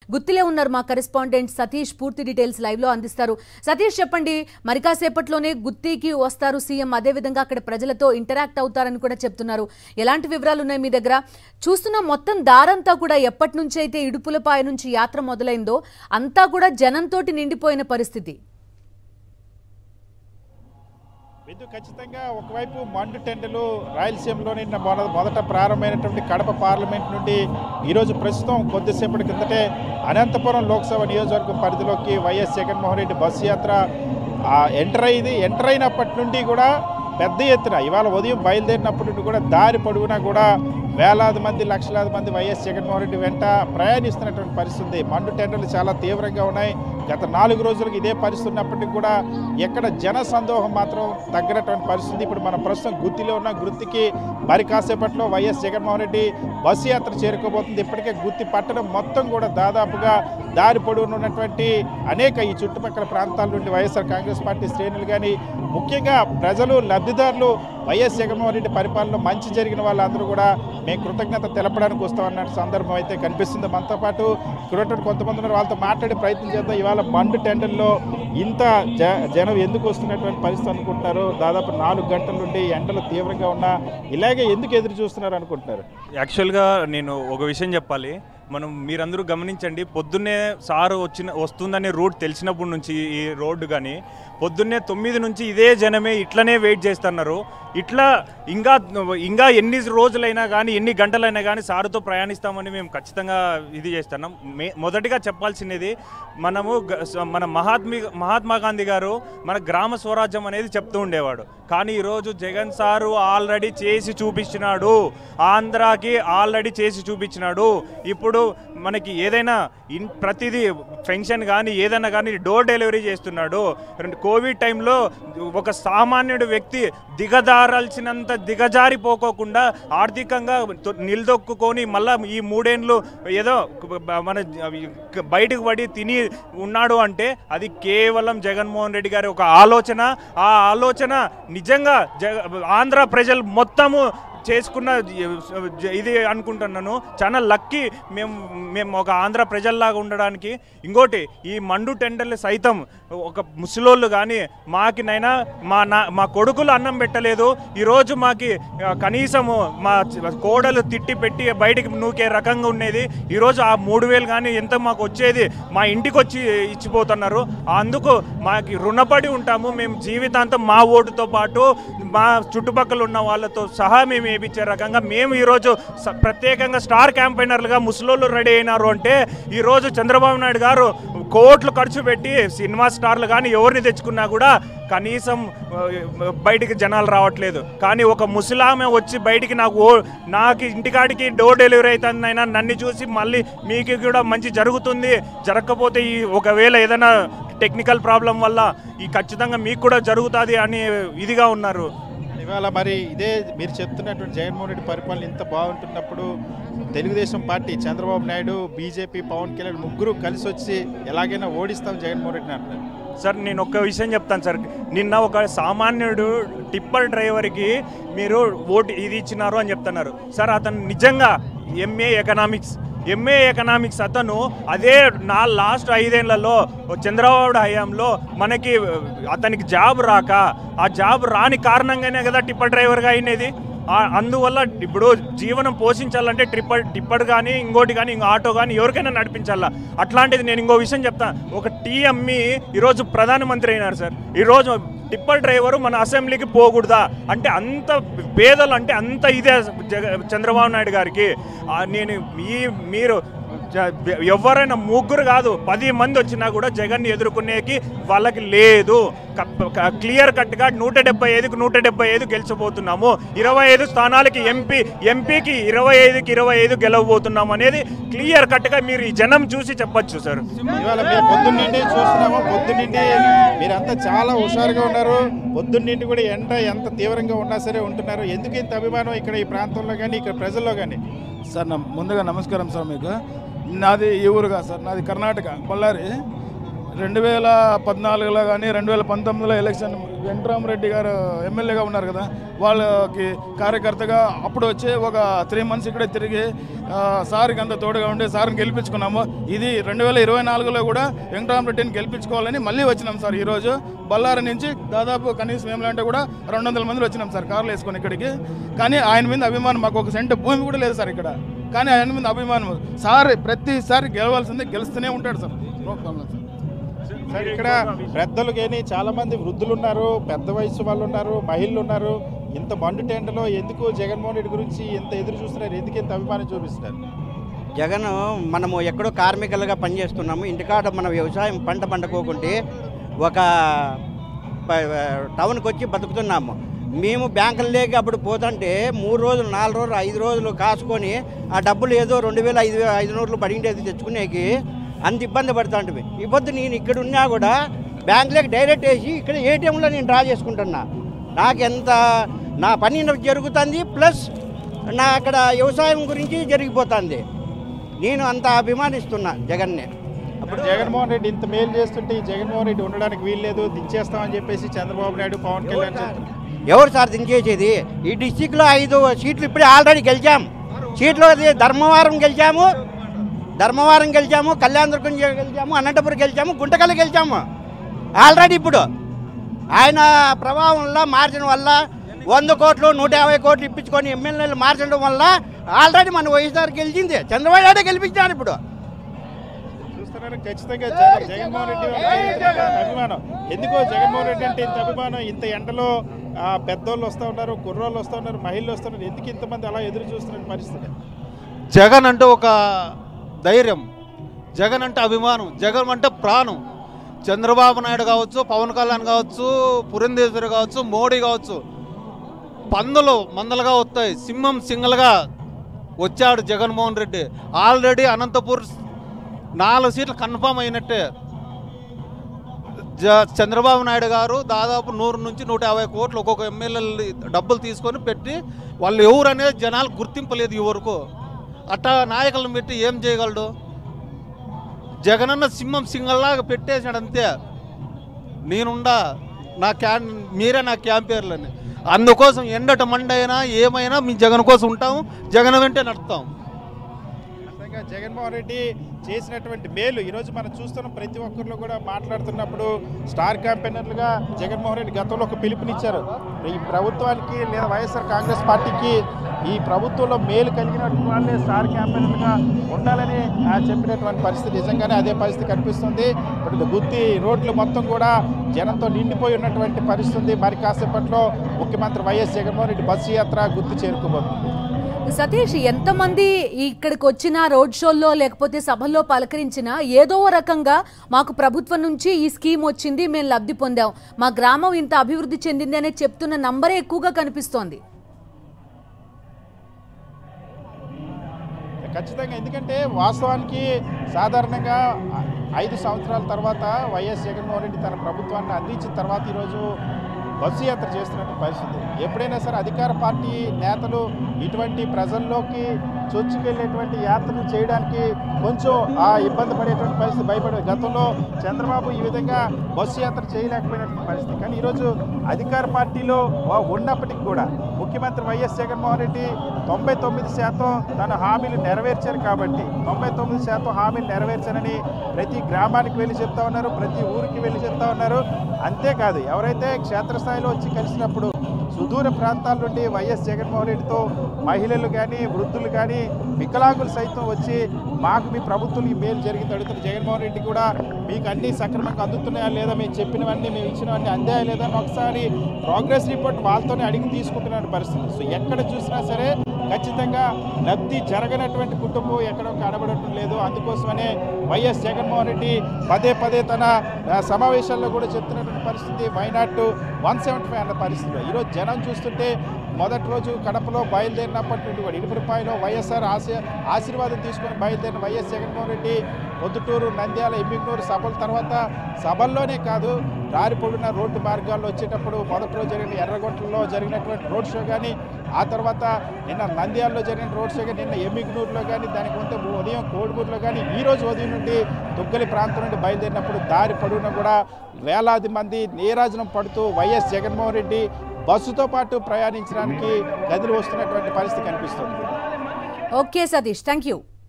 గుత్తిలే ఉన్నారు మా కరెస్పాండెంట్ సతీష్ పూర్తి డీటెయిల్స్ లైవ్ లో అందిస్తారు సతీష్ చెప్పండి మరి కాసేపట్లోనే గుత్తికి వస్తారు సీఎం అదే విధంగా అక్కడ ప్రజలతో ఇంటరాక్ట్ అవుతారని కూడా చెప్తున్నారు ఎలాంటి వివరాలు ఉన్నాయి మీ దగ్గర చూస్తున్న మొత్తం దారంతా కూడా ఎప్పటి నుంచి అయితే ఇడుపులపాయ నుంచి యాత్ర మొదలైందో అంతా కూడా జనంతోటి నిండిపోయిన పరిస్థితి విందు ఖచ్చితంగా ఒకవైపు మండు టెండలు రాయలసీమలో నిన్న మొద మొదట ప్రారంభమైనటువంటి కడప పార్లమెంట్ నుండి ఈరోజు ప్రస్తుతం కొద్దిసేపటి కిందటే అనంతపురం లోక్సభ నియోజకవర్గం పరిధిలోకి వైఎస్ జగన్మోహన్ రెడ్డి బస్సు యాత్ర ఆ, ఎంటర్ అయింది ఎంటర్ అయినప్పటి నుండి కూడా పెద్ద ఎత్తున ఇవాళ ఉదయం బయలుదేరినప్పటి నుండి కూడా దారి పొడవునా కూడా వేలాది మంది లక్షలాది మంది వైఎస్ జగన్మోహన్ రెడ్డి వెంట ప్రయాణిస్తున్నటువంటి పరిస్థితి ఉంది మండు టెండర్లు చాలా తీవ్రంగా ఉన్నాయి గత నాలుగు రోజులకు ఇదే పరిస్థితి ఉన్నప్పటికీ కూడా ఎక్కడ జన సందోహం మాత్రం తగ్గినటువంటి పరిస్థితి ఇప్పుడు మనం ప్రస్తుతం గుత్తిలో ఉన్న గుత్తికి మరి కాసేపట్లో వైఎస్ జగన్మోహన్ రెడ్డి బస్సు యాత్ర చేరుకోబోతుంది ఇప్పటికే గుత్తి పట్టణం మొత్తం కూడా దాదాపుగా దారి పొడవున ఉన్నటువంటి అనేక ఈ చుట్టుపక్కల ప్రాంతాల నుండి వైఎస్ఆర్ కాంగ్రెస్ పార్టీ శ్రేణులు కానీ ముఖ్యంగా ప్రజలు లబ్ధిదారులు వైఎస్ జగన్మోహన్ రెడ్డి పరిపాలనలో మంచి జరిగిన వాళ్ళందరూ కూడా మేము కృతజ్ఞత తెలపడానికి వస్తామన్న సందర్భం అయితే కనిపిస్తుంది మనతో పాటు ఇక్కడ ఉన్నటువంటి కొంతమంది ఉన్నారు వాళ్ళతో మాట్లాడే ప్రయత్నం చేద్దాం ఇవాళ మండు టెండర్లో ఇంత జ జనం ఎందుకు వస్తున్నటువంటి పరిస్థితి అనుకుంటున్నారు దాదాపు నాలుగు గంటల నుండి ఎండలు తీవ్రంగా ఉన్నా ఇలాగే ఎందుకు ఎదురు చూస్తున్నారు అనుకుంటున్నారు యాక్చువల్గా నేను ఒక విషయం చెప్పాలి మనం మీరందరూ గమనించండి పొద్దున్నే సారు వచ్చిన వస్తుందనే రూట్ తెలిసినప్పటి నుంచి ఈ రోడ్డు కానీ పొద్దున్నే తొమ్మిది నుంచి ఇదే జనమే ఇట్లనే వెయిట్ చేస్తున్నారు ఇట్లా ఇంకా ఇంకా ఎన్ని రోజులైనా కానీ ఎన్ని గంటలైనా కానీ సారుతో ప్రయాణిస్తామని మేము ఖచ్చితంగా ఇది చేస్తున్నాం మే మొదటిగా చెప్పాల్సినది మనము గ- స- మన మహాత్మి మహాత్మా గాంధీ గారు మన గ్రామ స్వరాజ్యం అనేది చెప్తూ ఉండేవాడు కానీ ఈరోజు జగన్ సారు ఆల్రెడీ చేసి చూపించినాడు ఆంధ్రాకి ఆల్రెడీ చేసి చూపించినాడు ఇప్పుడు మనకి ఏదైనా ఇన్ ప్రతిదీ పెన్షన్ కానీ ఏదైనా కానీ డోర్ డెలివరీ చేస్తున్నాడు రెండు కోవిడ్ టైంలో ఒక సామాన్యుడు వ్యక్తి దిగజారాల్సినంత దిగజారిపోకోకుండా ఆర్థికంగా తొ- నిలదొక్కుకొని మళ్ళా ఈ మూడేండ్లు ఏదో మన బయటకు పడి తిని ఉన్నాడు అంటే అది కేవలం జగన్మోహన్ రెడ్డి గారి ఒక ఆలోచన ఆ ఆలోచన నిజంగా జగ ఆంధ్ర ప్రజలు మొత్తము చేసుకున్న ఇది అనుకుంటున్నాను చాలా లక్కీ మేము మేము ఒక ఆంధ్ర ప్రజల్లాగా ఉండడానికి ఇంకోటి ఈ మండు టెండర్లు సైతం ఒక ముసలోళ్ళు కానీ మాకినైనా మా నా మా కొడుకులు అన్నం పెట్టలేదు ఈరోజు మాకి ఆ, కనీసము మా చ- కోడలు తిట్టి పెట్టి బయటికి నూకే రకంగా ఉండేది ఈరోజు ఆ మూడు వేలు కానీ ఎంత మాకు వచ్చేది మా ఇంటికి వచ్చి ఇచ్చిపోతున్నారు అందుకు మాకి రుణపడి ఉంటాము మేము జీవితాంతం మా ఓటుతో పాటు మా చుట్టుపక్కల ఉన్న వాళ్ళతో సహా మేము వేయించే రకంగా మేము ఈరోజు స- ప్రత్యేకంగా స్టార్ క్యాంపైనర్లుగా ముసలోళ్ళు రెడీ అయినారు అంటే ఈరోజు చంద్రబాబు నాయుడు గారు కోట్లు ఖర్చు పెట్టి సినిమా స్టార్లు కానీ ఎవరిని తెచ్చుకున్నా కూడా కనీసం ఆ, బయటికి జనాలు రావట్లేదు కానీ ఒక ముసలామె వచ్చి బయటికి నాకు ఓ నాకు ఇంటికాడికి డోర్ డెలివరీ అవుతుందైనా నన్ను చూసి మళ్ళీ మీకు కూడా మంచి జరుగుతుంది జరగకపోతే ఈ ఒకవేళ ఏదైనా టెక్నికల్ ప్రాబ్లం వల్ల ఈ ఖచ్చితంగా మీకు కూడా జరుగుతుంది అని ఇదిగా ఉన్నారు ఇవాళ మరి ఇదే మీరు చెప్తున్నటువంటి జగన్మోహన్ రెడ్డి పరిపాలన ఇంత బాగుంటున్నప్పుడు తెలుగుదేశం పార్టీ చంద్రబాబు నాయుడు బీజేపీ పవన్ కళ్యాణ్ ముగ్గురు కలిసి వచ్చి ఎలాగైనా ఓడిస్తాం జగన్మోహన్ రెడ్డిని అంటున్నారు సార్ నేను ఒక్క విషయం చెప్తాను సార్ నిన్న ఒక సామాన్యుడు టిప్పర్ డ్రైవర్కి మీరు ఓటు ఇది ఇచ్చినారు అని చెప్తున్నారు సార్ అతను నిజంగా ఎంఏ ఎకనామిక్స్ ఎంఏ ఎకనామిక్స్ అతను అదే నా లాస్ట్ ఐదేళ్లలో చంద్రబాబు హయాంలో మనకి అతనికి జాబ్ రాక ఆ జాబ్ రాని కారణంగానే కదా టిప్పర్ డ్రైవర్గా అయినది ఆ- అందువల్ల ఇప్పుడు జీవనం పోషించాలంటే ట్రిప్పర్ టిప్పర్ కానీ ఇంకోటి కానీ ఇంకో ఆటో కానీ ఎవరికైనా నడిపించాలా అట్లాంటిది నేను ఇంకో విషయం చెప్తా ఒక టీ అమ్మి ఈరోజు ప్రధానమంత్రి అయినారు సార్ ఈరోజు టిప్పర్ డ్రైవరు మన అసెంబ్లీకి పోకూడదా అంటే అంత పేదలు అంటే అంత ఇదే జగ చంద్రబాబు నాయుడు గారికి ఆ, నేను ఈ మీరు జ- ఎవరైనా ముగ్గురు కాదు పది మంది వచ్చినా కూడా జగన్ని ఎదుర్కొనేకి వాళ్ళకి లేదు క్లియర్ కట్గా నూట డెబ్బై ఐదుకు నూట డెబ్బై ఐదు గెలిచబోతున్నాము ఇరవై ఐదు స్థానాలకి ఎంపీ ఎంపీకి ఇరవై ఐదుకి ఇరవై ఐదు గెలవబోతున్నాము అనేది క్లియర్ కట్గా మీరు ఈ జనం చూసి చెప్పొచ్చు సార్ ఇవాళ మీరు పొద్దున్నిండి చూస్తున్నాము పొద్దున్నిండి మీరంతా చాలా హుషారుగా ఉన్నారు పొద్దున్నిండి కూడా ఎండ ఎంత తీవ్రంగా ఉన్నా సరే ఉంటున్నారు ఎందుకు ఇంత అభిమానం ఇక్కడ ఈ ప్రాంతంలో కానీ ఇక్కడ ప్రజల్లో కానీ సార్ నా ముందుగా నమస్కారం సార్ మీకు నాది ఈ ఊరుగా సార్ నాది కర్ణాటక బళ్ళారి రెండు వేల పద్నాలుగులో కానీ రెండు వేల పంతొమ్మిదిలో ఎలక్షన్ వెంకటరామరెడ్డి గారు ఎమ్మెల్యేగా ఉన్నారు కదా వాళ్ళకి కార్యకర్తగా అప్పుడు వచ్చి ఒక త్రీ మంత్స్ ఇక్కడే తిరిగి ఆ, సార్కి అంత తోడుగా ఉండి సార్ని గెలిపించుకున్నాము ఇది రెండు వేల ఇరవై నాలుగులో కూడా వెంకటరామరెడ్డిని గెలిపించుకోవాలని మళ్ళీ వచ్చినాం సార్ ఈరోజు బళ్ళారి నుంచి దాదాపు కనీసం ఏమిటంటే కూడా రెండు వందల మంది వచ్చినాం సార్ కార్లు వేసుకొని ఇక్కడికి కానీ ఆయన మీద అభిమానం మాకు ఒక సెంట్ భూమి కూడా లేదు సార్ ఇక్కడ కానీ ఆయన మీద అభిమానం సార్ ప్రతిసారి గెలవాల్సిందే గెలుస్తూనే ఉంటాడు sir no problem sir sir ఇక్కడ పెద్దలు కానీ చాలా మంది వృద్ధులు ఉన్నారు పెద్ద వయసు వాళ్ళు ఉన్నారు మహిళలు ఉన్నారు ఇంత మండు టెంటలో ఎందుకు జగన్మోహన్ రెడ్డి గురించి ఎంత ఎదురు చూస్తున్నారు ఎందుకు ఇంత అభిమానం చూపిస్తున్నారు జగన్ మనము ఎక్కడో కార్మికులుగా పనిచేస్తున్నాము ఇంటికాడ మన వ్యవసాయం పంట పండుకోకుంటే ఒక ప- టౌన్కి వచ్చి బతుకుతున్నాము మేము బ్యాంకులు లేక అప్పుడు పోతుంటే మూడు రోజులు నాలుగు రోజులు ఐదు రోజులు కాసుకొని ఆ డబ్బులు ఏదో రెండు వేల ఐదు వే- ఐదు నోట్లు పడిండేది తెచ్చుకునేకి అంత ఇబ్బంది పడుతుంటే ఈ పొద్దు నేను ఇక్కడ ఉన్నా కూడా బ్యాంకులోకి డైరెక్ట్ వేసి ఇక్కడ ఏటీఎంలో నేను డ్రా చేసుకుంటున్నా నాకు ఎంత నా పని జరుగుతుంది ప్లస్ నా అక్కడ వ్యవసాయం గురించి జరిగిపోతుంది నేను అంత అభిమానిస్తున్నా జగన్నే అప్పుడు జగన్మోహన్ రెడ్డి ఇంత మేలు చేస్తుంటే ఈ జగన్మోహన్ రెడ్డి ఉండడానికి వీల్లేదు దించేస్తామని చెప్పేసి చంద్రబాబు నాయుడు పవన్ కళ్యాణ్ చెప్తున్నారు ఎవరు సార్ దించేసేది ఈ డిస్టిక్లో ఐదు సీట్లు ఇప్పుడే ఆల్రెడీ గెలిచాం సీట్లు అది ధర్మవరం గెలిచాము ధర్మవరం గెలిచాము కళ్యాణదుర్గం గెలిచాము అనంతపురం గెలిచాము గుంటకల్ గెలిచాము ఆల్రెడీ ఇప్పుడు ఆయన ప్రభావం వల్ల మార్చిన వల్ల వంద కోట్లు నూట యాభై కోట్లు ఇప్పించుకొని ఎమ్మెల్యేలు మార్చడం వల్ల ఆల్రెడీ మన వైఎస్ఆర్ గెలిచింది చంద్రబాబు నాయుడు గెలిపించాడు ఇప్పుడు చూస్తున్నారు ఖచ్చితంగా జగన్- జగన్మోహన్ రెడ్డి వాళ్ళకి ఇంత అభిమానం ఎందుకో జగన్మోహన్ రెడ్డి అంటే ఇంత అభిమానం ఇంత ఎండలో ఆ, పెద్దోళ్ళు వస్తూ ఉన్నారు కుర్రోళ్ళు వస్తూ ఉన్నారు మహిళలు వస్తూ ఉన్నారు ఎందుకు ఇంతమంది అలా ఎదురు చూస్తున్న పరిస్థితి జగన్ అంటే ఒక ధైర్యం జగన్ అంటే అభిమానం జగన్ అంటే ప్రాణం చంద్రబాబు నాయుడు కావచ్చు పవన్ కళ్యాణ్ కావచ్చు పురంధేశ్వరి కావచ్చు మోడీ కావచ్చు పందులు మందలుగా వస్తాయి సింహం సింగల్గా వచ్చాడు జగన్మోహన్ రెడ్డి ఆల్రెడీ అనంతపూర్ నాలుగు సీట్లు కన్ఫామ్ అయినట్టే జ చంద్రబాబు నాయుడు గారు దాదాపు నూరు నుంచి నూట యాభై కోట్లు ఒక్కొక్క ఎమ్మెల్యేలు డబ్బులు తీసుకొని పెట్టి వాళ్ళు ఎవరు అనేది జనాలు గుర్తింపలేదు ఈ వరకు అట్టా నాయకులను పెట్టి ఏం చేయగలడు జగనన్న సింహం సింగల్లాగా పెట్టేశాడు అంతే నేనుండా నా క్యాన్ మీరే నా క్యాంపేర్లని అందుకోసం ఎండట మండైనా ఏమైనా మీ జగన్ కోసం ఉంటాము జగన్ వెంటే నడుస్తాం ఖచ్చితంగా జగన్మోహన్ రెడ్డి చేసినటువంటి మేలు ఈరోజు మనం చూస్తున్న ప్రతి ఒక్కరిలో కూడా మాట్లాడుతున్నప్పుడు స్టార్ క్యాంపెయినర్లుగా జగన్మోహన్ రెడ్డి గతంలో ఒక పిలుపునిచ్చారు ఈ ప్రభుత్వానికి లేదా వైఎస్ఆర్ కాంగ్రెస్ పార్టీకి ఈ ప్రభుత్వంలో మేలు కలిగినటువంటి వాళ్ళే స్టార్ క్యాంపెయినర్లుగా ఉండాలని ఆ చెప్పినటువంటి పరిస్థితి నిజంగానే అదే పరిస్థితి కనిపిస్తుంది ఇప్పుడు గుత్తి రోడ్లు మొత్తం కూడా జనంతో నిండిపోయి ఉన్నటువంటి పరిస్థితి ఉంది మరి కాసేపట్లో ముఖ్యమంత్రి వైఎస్ జగన్మోహన్ రెడ్డి బస్సు యాత్ర గుర్తు చేరుకోబోతుంది సతీష్ ఎంతమంది ఇక్కడికి వచ్చినా రోడ్ షోల్లో లేకపోతే సభల్లో పలకరించినా ఏదో ఓ రకంగా మాకు ప్రభుత్వం నుంచి ఈ స్కీమ్ వచ్చింది మేము లబ్ధి పొందాం మా గ్రామం ఇంత అభివృద్ధి చెందింది అనే చెప్తున్న నంబరే ఎక్కువగా కనిపిస్తోంది ఖచ్చితంగా ఎందుకంటే వాస్తవానికి సాధారణంగా ఐదు సంవత్సరాల తర్వాత వైఎస్ జగన్మోహన్ రెడ్డి తన ప్రభుత్వాన్ని అందించిన తర్వాత ఈరోజు బస్సు యాత్ర చేస్తున్న పరిస్థితి ఎప్పుడైనా సరే అధికార పార్టీ నేతలు ఇటువంటి ప్రజల్లోకి చొచ్చుకెళ్ళేటువంటి యాత్రలు చేయడానికి కొంచెం ఆ ఇబ్బంది పడేటువంటి పరిస్థితి భయపడే గతంలో చంద్రబాబు ఈ విధంగా బస్సు యాత్ర చేయలేకపోయినటువంటి పరిస్థితి కానీ ఈరోజు అధికార పార్టీలో వా- ఉన్నప్పటికీ కూడా ముఖ్యమంత్రి వైఎస్ జగన్మోహన్ రెడ్డి తొంభై తొమ్మిది శాతం తన హామీలు నెరవేర్చారు కాబట్టి తొంభై తొమ్మిది శాతం హామీలు నెరవేర్చారని ప్రతి గ్రామానికి వెళ్ళి చెప్తా ఉన్నారు ప్రతి ఊరికి వెళ్ళి చెప్తా ఉన్నారు అంతేకాదు ఎవరైతే క్షేత్రస్థాయిలో వచ్చి కలిసినప్పుడు సుదూర ప్రాంతాల నుండి వైఎస్ జగన్మోహన్ రెడ్డితో మహిళలు కానీ వృద్ధులు కానీ వికలాంగులు సైతం వచ్చి మాకు మీ ప్రభుత్వం ఈ మేలు జరిగింది అడుగుతున్న జగన్మోహన్ రెడ్డి కూడా మీకు అన్నీ సక్రమంగా అందుతున్నాయా లేదా మేము చెప్పినవన్నీ మేము ఇచ్చినవన్నీ అందాయా లేదా అని ఒకసారి ప్రోగ్రెస్ రిపోర్ట్ వాళ్ళతోనే అడిగి తీసుకుంటున్న పరిస్థితి సో ఎక్కడ చూసినా సరే ఖచ్చితంగా లబ్ధి జరగనటువంటి కుటుంబం ఎక్కడో కనబడటం లేదు అందుకోసమనే వైఎస్ జగన్మోహన్ రెడ్డి పదే పదే తన ఆ, సమావేశాల్లో కూడా చెప్తున్నటువంటి పరిస్థితి వైనాట్ వన్ సెవెంటీ ఫైవ్ అన్న పరిస్థితిలో ఈరోజు జనం చూస్తుంటే మొదటి రోజు కడపలో బయలుదేరినప్పటి నుండి కూడా ఇడుపులపాయలో వైఎస్ఆర్ ఆశ ఆశీర్వాదం తీసుకొని బయలుదేరిన వైఎస్ జగన్మోహన్ రెడ్డి పొద్దుటూరు నంద్యాల ఎమ్మిగ్నూరు సభల తర్వాత సభల్లోనే కాదు దారి పొడిన రోడ్డు మార్గాల్లో వచ్చేటప్పుడు మొదటి రోజు జరిగిన ఎర్రగొంటలో జరిగినటువంటి రోడ్ షో కానీ ఆ తర్వాత నిన్న నంద్యాలలో జరిగిన రోడ్ షో కానీ నిన్న ఎమ్మిగ్నూరులో కానీ దానికి ముందు ఉదయం కోడిగూరులో కానీ ఈ రోజు ఉదయం నుండి దుగ్గలి ప్రాంతం నుండి బయలుదేరినప్పుడు దారి పొడవునా కూడా వేలాది మంది నీరాజనం పడుతూ వైఎస్ జగన్మోహన్ రెడ్డి బస్సుతో పాటు ప్రయాణించడానికి గదిలు వస్తున్నటువంటి పరిస్థితి కనిపిస్తుంది ఓకే సతీష్ థ్యాంక్ యూ